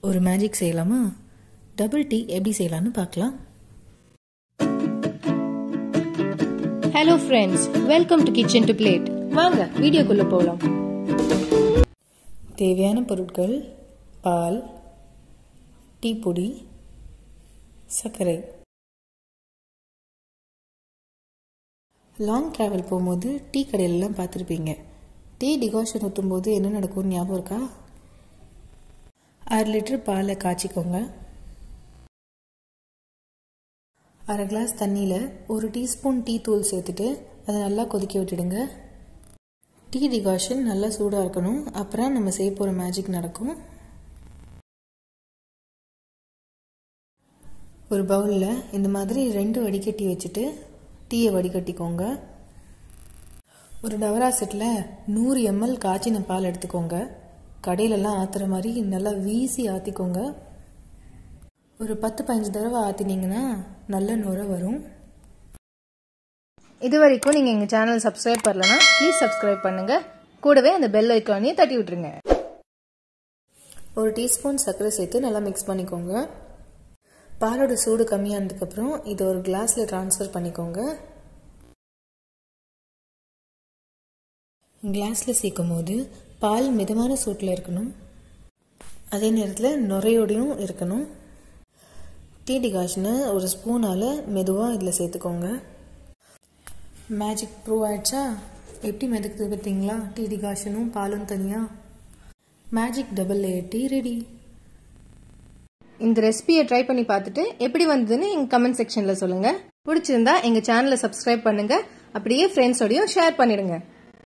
ஒரு மேஜிக் செய்யலாமா double tea எப்படி செய்யலாம்னு பார்க்கலாம் hello friends welcome to kitchen to plate வாங்க வீடியோக்குள்ள போகலாம் தேவையான பொருட்கள் பால் டீ பொடி சர்க்கரை லாங் ட்ராவல் போகும்போது டீ கடையிலலாம் பார்த்துருப்பீங்க டீ டிகாஷன் ஊற்றும்போது என்ன நடக்கும்னு ஞாபகம் இருக்கா அரை லிட்டர் பாலை காய்ச்சிக்கோங்க அரை கிளாஸ் தண்ணியில் ஒரு டீஸ்பூன் டீ தூள் சேர்த்துட்டு அதை நல்லா கொதிக்க விட்டுடுங்க டீ டிகாஷன் நல்லா சூடாக இருக்கணும் அப்புறம் நம்ம செய்ய போகிற மேஜிக் நடக்கும் ஒரு பவுலில் இந்த மாதிரி ரெண்டு வடிகட்டி வச்சுட்டு டீயை வடிகட்டிக்கோங்க ஒரு டவரா செட்டில் நூறு எம்எல் காய்ச்சின பால் எடுத்துக்கோங்க கடையிலலாம் ஆற்றுற மாதிரி நல்லா வீசி ஆற்றிக்கோங்க ஒரு பத்து பதினஞ்சு தடவை ஆற்றினீங்கன்னா நல்ல நுரை வரும் இது வரைக்கும் நீங்கள் எங்கள் சேனல் சப்ஸ்கிரைப் பண்ணலனா ப்ளீஸ் சப்ஸ்கிரைப் பண்ணுங்க கூடவே அந்த பெல் ஐக்கானையும் தட்டி விட்டுருங்க ஒரு டீஸ்பூன் சர்க்கரை சேர்த்து நல்லா மிக்ஸ் பண்ணிக்கோங்க பாலோட சூடு கம்மியானதுக்கப்புறம் இதை ஒரு கிளாஸில் ட்ரான்ஸ்ஃபர் பண்ணிக்கோங்க கிளாஸில் சேர்க்கும் போது பால் மிதமான சூட்டில் இருக்கணும் அதே நேரத்தில் நுரையோடையும் இருக்கணும் டீ டிகாஷனை ஒரு ஸ்பூனால் மெதுவாக இதில் சேர்த்துக்கோங்க மேஜிக் ப்ரூவ் ஆயிடுச்சா எப்படி மிதக்குது பார்த்தீங்களா டீ டிகாஷனும் பாலும் தனியாக magic double layer tea ready இந்த ரெசிபியை ட்ரை பண்ணி பார்த்துட்டு எப்படி வந்ததுன்னு எங்கள் கமெண்ட் செக்ஷனில் சொல்லுங்கள் பிடிச்சிருந்தா எங்கள் சேனலை சப்ஸ்கிரைப் பண்ணுங்க அப்படியே ஃப்ரெண்ட்ஸோடையும் ஷேர் பண்ணிடுங்க